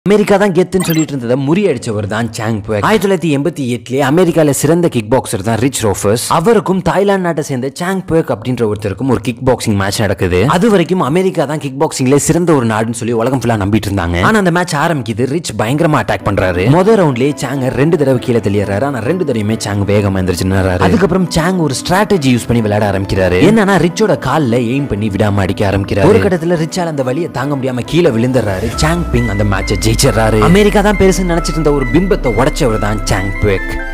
America தான் கெத்துன்னு சொல்லிட்டு இருந்ததை முறியடிச்சவர் தான் சாங் புயக் ஆயிரத்தி தொள்ளாயிரத்தி எண்பத்தி எட்டுல அமெரிக்கால சிறந்த கிக் பாக்ஸர் தான் ரிச் ரோஃபர்ஸ் அவருக்கும் தாய்லாந்து நாட்டை சேர்ந்த சாங் புயக் அப்படின்ற ஒருத்தருக்கும் ஒரு கிக் பாக்ஸிங் மேட்ச் நடக்குது அது வரைக்கும் அமெரிக்கா தான் கிக் பாக்ஸிங்ல சிறந்த ஒரு நாடுன்னு சொல்லி உலகம் ஃபுல்லா நம்பிட்டு இருந்தாங்க ஆனா அந்த மேட்ச் ஆரம்பிக்குது ரிச் பயங்கரமா அட்டாக் பண்றாரு முதல் ரவுண்ட்லயே சாங் ரெண்டு தடவை கீழே தெளியறாரு ஆனா ரெண்டு தடவையுமே சாங் வேகமா எந்திரிச்சு நின்றாரு அதுக்கப்புறம் சாங் ஒரு ஸ்ட்ராட்டஜி யூஸ் பண்ணி விளையாட ஆரம்பிக்கிறாரு என்னன்னா ரிச்சோட கால்ல எய்ம் பண்ணி விடாம அடிக்க ஆரம்பிக்கிறாரு ஒரு கட்டத்துல ரிச்சால் அந்த வலியை தாங்க முடியாம கீழே விழுந்துறாரு சாங் பிங் அந்த மேட்சை ஜெயிச்சிடறாரு அமெரிக்கா தான் பெருசுன்னு நினைச்சிட்டு இருந்த ஒரு பிம்பத்தை உடைச்சவர் தான் சாங் புயக்